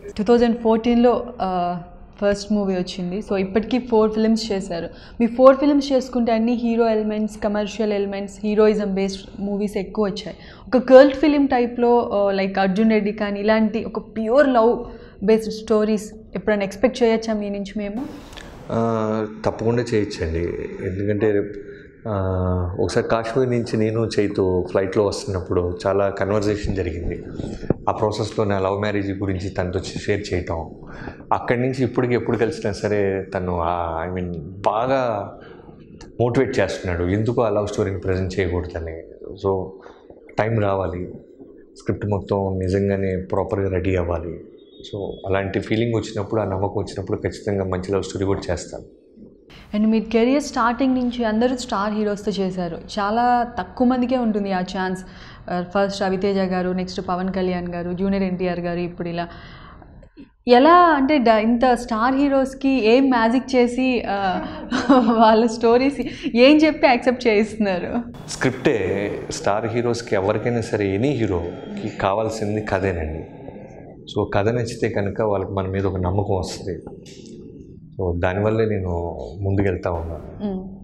Two thousand ఫోర్టీన్లో first movie వచ్చింది so ఇప్పటికీ ఫోర్ ఫిల్మ్స్ చేశారు మీ ఫోర్ ఫిల్మ్స్ చేసుకుంటే అన్ని hero elements commercial elements heroism based movies ఎక్కువ వచ్చాయి ఒక కర్ల్ట్ ఫిలిం టైప్లో లైక్ అర్జున్ రెడ్డి కానీ ఇలాంటి ఒక ప్యూర్ లవ్ బేస్డ్ స్టోరీస్ ఎప్పుడైనా ఎక్స్పెక్ట్ చేయొచ్చా మీ నుంచి మేము ఆ, తప్పకుండా చేయొచ్చండి ఎందుకంటే ఆ, ఒకసారి కాశ్మీర్ నుంచి నేను చైతు ఫ్లైట్లో వస్తున్నప్పుడు చాలా కన్వర్జేషన్ జరిగింది ఆ ప్రాసెస్లో నా లవ్ మ్యారేజ్ గురించి తనతో షేర్ చేయటం అక్కడి నుంచి ఇప్పటికి ఎప్పుడు కలిసినా సరే తను ఐ మీన్ బాగా మోటివేట్ చేస్తున్నాడు ఎందుకు ఆ లవ్ స్టోరీని ప్రజెంట్ చేయకూడదని సో టైం రావాలి స్క్రిప్ట్ మొత్తం నిజంగానే ప్రాపర్గా రెడీ అవ్వాలి సో అలాంటి ఫీలింగ్ వచ్చినప్పుడు ఆ నమ్మకం వచ్చినప్పుడు ఖచ్చితంగా మంచి లవ్ స్టోరీ కూడా చేస్తాను అండ్ మీ కెరియర్ స్టార్టింగ్ నుంచి అందరూ స్టార్ హీరోస్తో చేశారు చాలా తక్కువ మందికే ఉంటుంది ఆ ఛాన్స్ ఫస్ట్ రవితేజ గారు నెక్స్ట్ పవన్ కళ్యాణ్ గారు జూనియర్ ఎన్టీఆర్ గారు ఇప్పుడు ఇలా ఎలా అంటే డ- ఇంత స్టార్ హీరోస్కి ఏం మ్యాజిక్ చేసి ఆ, వాళ్ళ స్టోరీస్ ఏం చెప్పి యాక్సెప్ట్ చేయిస్తున్నారు స్క్రిప్టే స్టార్ హీరోస్కి ఎవరికైనా సరే ఎనీ హీరోకి కావాల్సింది కథేనండి సో కథ నచ్చితే కనుక వాళ్ళకి మన మీద ఒక నమ్మకం వస్తుంది సో దానివల్లే నేను ముందుకెళ్తా ఉన్నాను మ్మ్.